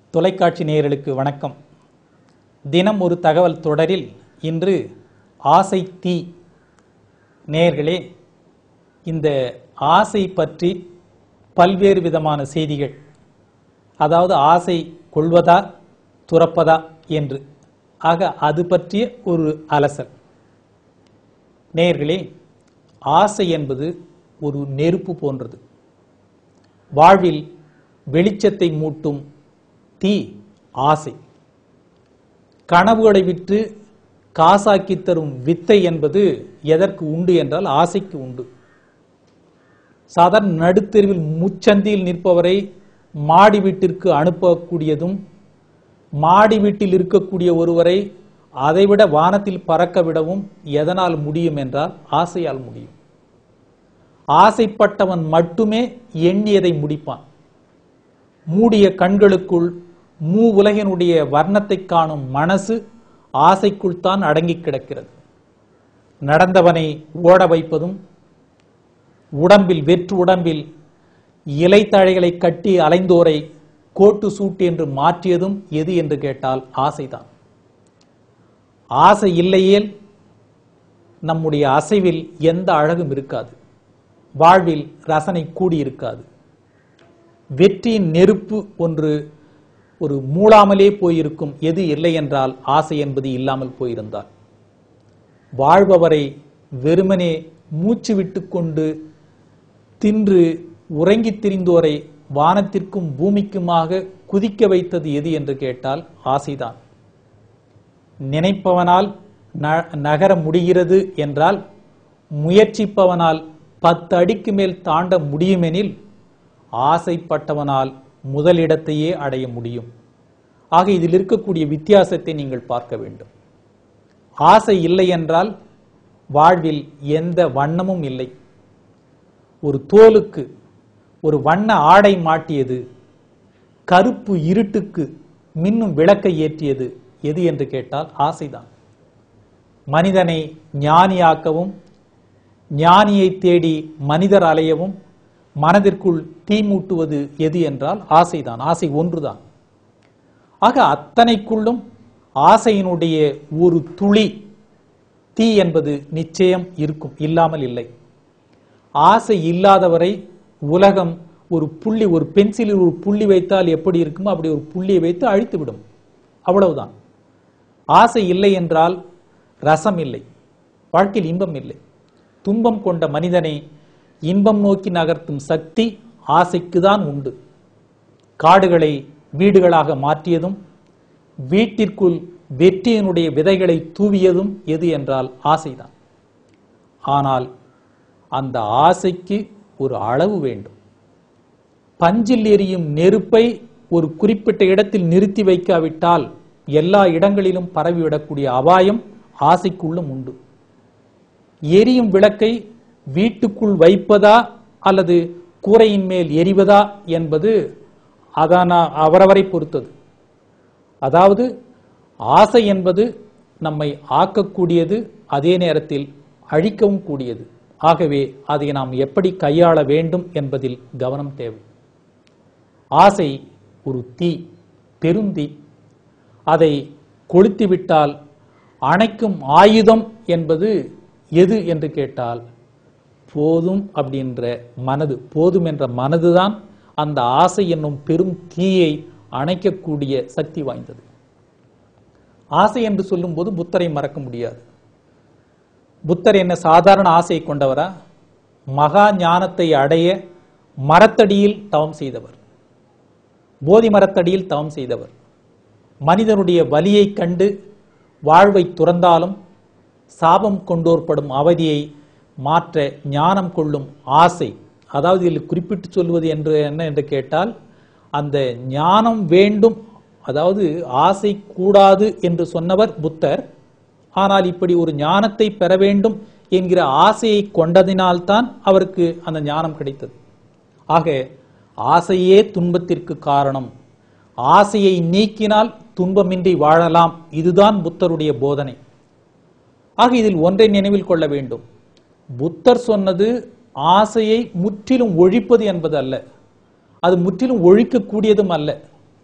தொலைக்காட்சி நேயர்களுக்கு வணக்கம் தினம் ஒரு தகவல் தொடரில் இன்று ஆசை தீ நேயர்களே இந்த ஆசை பற்றி பல்வேறு விதமான செய்திகள் அதாவது ஆசை கொள்வதா துறப்பதா என்று ஆக அது பற்றிய ஒரு அலசல் நேயர்களே ஆசை என்பது ஒரு நெருப்பு போன்றது வாழ்வில் வெளிச்சத்தை மூட்டும் தீ ஆசை கனவுகளை விற்று காசாக்கி தரும் வித்தை என்பது எதற்கு உண்டு என்றால் ஆசைக்கு உண்டு சாதாரண நடுத்தெருவில் முச்சந்தியில் நிற்பவரை மாடி வீட்டிற்கு அனுப்பக்கூடியதும் மாடி வீட்டில் இருக்கக்கூடிய ஒருவரை அதைவிட வானத்தில் பறக்க விடவும் எதனால் முடியும் என்றால் ஆசையால் முடியும் ஆசைப்பட்டவன் மட்டுமே எண்ணியதை முடிப்பான் மூடிய கண்களுக்குள் மூ உலகினுடைய வர்ணத்தை காணும் மனசு ஆசைக்குள் தான் அடங்கி கிடக்கிறது நடந்தவனை ஓட வைப்பதும் உடம்பில் வெற்று உடம்பில் இலைத்தழைகளை கட்டி அலைந்தோரை கோட்டு சூட்டு என்று மாற்றியதும் எது என்று கேட்டால் ஆசைதான் ஆசை இல்லையேல் நம்முடைய அசைவில் எந்த அழகும் இருக்காது வாழ்வில் ரசனை கூடியிருக்காது வெற்றியின் நெருப்பு ஒன்று ஒரு மூளாமலே போயிருக்கும் எது இல்லை என்றால் ஆசை என்பது இல்லாமல் போயிருந்தால் வாழ்பவரை வெறுமனே மூச்சு விட்டுக்கொண்டு தின்று உறங்கித் திரிந்தோரை வானத்திற்கும் பூமிக்குமாக குதிக்க வைத்தது எது என்று கேட்டால் ஆசைதான் நினைப்பவனால் ந- நகர முடிகிறது என்றால் முயற்சிப்பவனால் பத்து அடிக்கு மேல் தாண்ட முடியுமெனில் ஆசைப்பட்டவனால் முதலிடத்தையே அடைய முடியும் ஆக இதில் இருக்கக்கூடிய வித்தியாசத்தை நீங்கள் பார்க்க வேண்டும் ஆசை இல்லை என்றால் வாழ்வில் எந்த வண்ணமும் இல்லை ஒரு தோலுக்கு ஒரு வண்ண ஆடை மாட்டியது கருப்பு இருட்டுக்கு மின்னும் விளக்கை ஏற்றியது எது என்று கேட்டால் ஆசைதான் மனிதனை ஞானியாக்கவும் ஞானியை தேடி மனிதர் அலையவும் மனதிற்குள் தீ மூட்டுவது எது என்றால் ஆசைதான் ஆசை ஒன்றுதான் ஆக அத்தனைக்குள்ளும் ஆசையினுடைய ஒரு துளி தீ என்பது நிச்சயம் இருக்கும் இல்லாமல் இல்லை ஆசை இல்லாதவரை உலகம் ஒரு புள்ளி ஒரு பென்சிலில் ஒரு புள்ளி வைத்தால் எப்படி இருக்குமோ அப்படி ஒரு புள்ளியை வைத்து அழித்து விடும் அவ்வளவுதான் ஆசை இல்லை என்றால் ரசம் இல்லை வாழ்க்கையில் இன்பம் இல்லை துன்பம் கொண்ட மனிதனை இன்பம் நோக்கி நகர்த்தும் சக்தி ஆசைக்கு தான் உண்டு காடுகளை வீடுகளாக மாற்றியதும் வீட்டிற்குள் வெற்றியினுடைய விதைகளை தூவியதும் எது என்றால் ஆசைதான் ஆனால் அந்த ஆசைக்கு ஒரு அளவு வேண்டும் பஞ்சில் எரியும் நெருப்பை ஒரு குறிப்பிட்ட இடத்தில் நிறுத்தி வைக்காவிட்டால் எல்லா இடங்களிலும் பரவிவிடக்கூடிய அபாயம் ஆசைக்குள்ளும் உண்டு எரியும் விளக்கை வீட்டுக்குள் வைப்பதா அல்லது கூரையின் மேல் எரிவதா என்பது அதான அவரவரை பொறுத்தது அதாவது ஆசை என்பது நம்மை ஆக்கக்கூடியது அதே நேரத்தில் அழிக்கவும் கூடியது ஆகவே அதை நாம் எப்படி கையாள வேண்டும் என்பதில் கவனம் தேவை ஆசை ஒரு தீ பெருந்தீ அதை கொளுத்திவிட்டால் அணைக்கும் ஆயுதம் என்பது எது என்று கேட்டால் போதும் அப்படின்ற மனது போதும் என்ற மனதுதான் அந்த ஆசை என்னும் பெரும் தீயை அணைக்கக்கூடிய சக்தி வாய்ந்தது ஆசை என்று சொல்லும்போது புத்தரை மறக்க முடியாது புத்தர் என்ன சாதாரண ஆசை கொண்டவரா மகா ஞானத்தை அடைய மரத்தடியில் தவம் செய்தவர் போதி மரத்தடியில் தவம் செய்தவர் மனிதனுடைய வலியைக் கண்டு வாழ்வை துறந்தாலும் சாபம் கொண்டோர்படும் அவதியை மாற்ற ஞானம் கொள்ளும் ஆசை அதாவது இதில் குறிப்பிட்டு சொல்வது என்று என்ன என்று கேட்டால் அந்த ஞானம் வேண்டும் அதாவது ஆசை கூடாது என்று சொன்னவர் புத்தர் ஆனால் இப்படி ஒரு ஞானத்தை பெற வேண்டும் என்கிற ஆசையை கொண்டதினால்தான் அவருக்கு அந்த ஞானம் கிடைத்தது ஆக ஆசையே துன்பத்திற்கு காரணம் ஆசையை நீக்கினால் துன்பமின்றி வாழலாம் இதுதான் புத்தருடைய போதனை ஆக இதில் ஒன்றை நினைவில் கொள்ள வேண்டும் புத்தர் சொன்னது ஆசையை முற்றிலும் ஒழிப்பது என்பது அல்ல அது முற்றிலும் ஒழிக்கக்கூடியதும் அல்ல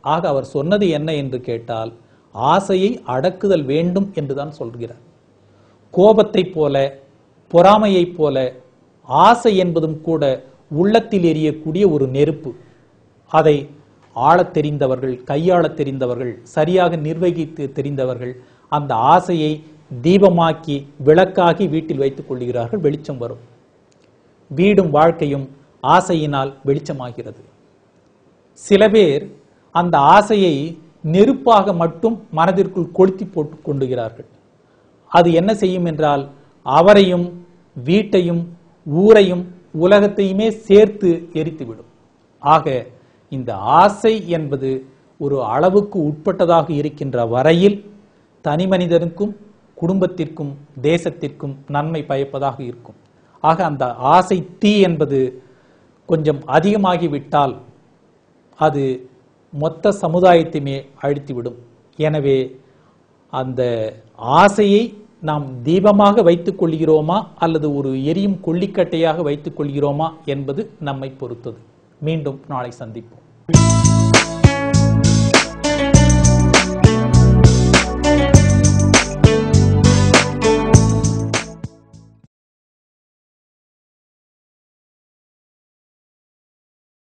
ஆக அவர் சொன்னது என்ன என்று கேட்டால் ஆசையை அடக்குதல் வேண்டும் என்றுதான் சொல்கிறார் கோபத்தைப் போல பொறாமையைப் போல ஆசை என்பதும் கூட உள்ளத்தில் எரியக்கூடிய ஒரு நெருப்பு அதை ஆளத் தெரிந்தவர்கள் கையாளத் தெரிந்தவர்கள் சரியாக நிர்வகித்து தெரிந்தவர்கள் அந்த ஆசையை தீபமாக்கி விளக்காகி வீட்டில் வைத்துக் கொள்கிறார்கள் வெளிச்சம் வரும் வீடும் வாழ்க்கையும் ஆசையினால் வெளிச்சமாகிறது சில பேர் அந்த ஆசையை நெருப்பாக மட்டும் மனதிற்குள் கொளுத்தி போட்டு கொண்டுகிறார்கள் அது என்ன செய்யும் என்றால் அவரையும் வீட்டையும் ஊரையும் உலகத்தையுமே சேர்த்து எரித்துவிடும் ஆக இந்த ஆசை என்பது ஒரு அளவுக்கு உட்பட்டதாக இருக்கின்ற வரையில் தனி மனிதனுக்கும் குடும்பத்திற்கும் தேசத்திற்கும் நன்மை பயப்பதாக இருக்கும் ஆக அந்த ஆசை தீ என்பது கொஞ்சம் அதிகமாகிவிட்டால் அது மொத்த சமுதாயத்தையுமே அழித்துவிடும் எனவே அந்த ஆசையை நாம் தீபமாக வைத்துக் கொள்கிறோமா அல்லது ஒரு எரியும் கொல்லிக்கட்டையாக வைத்துக் கொள்கிறோமா என்பது நம்மை பொறுத்தது மீண்டும் நாளை சந்திப்போம்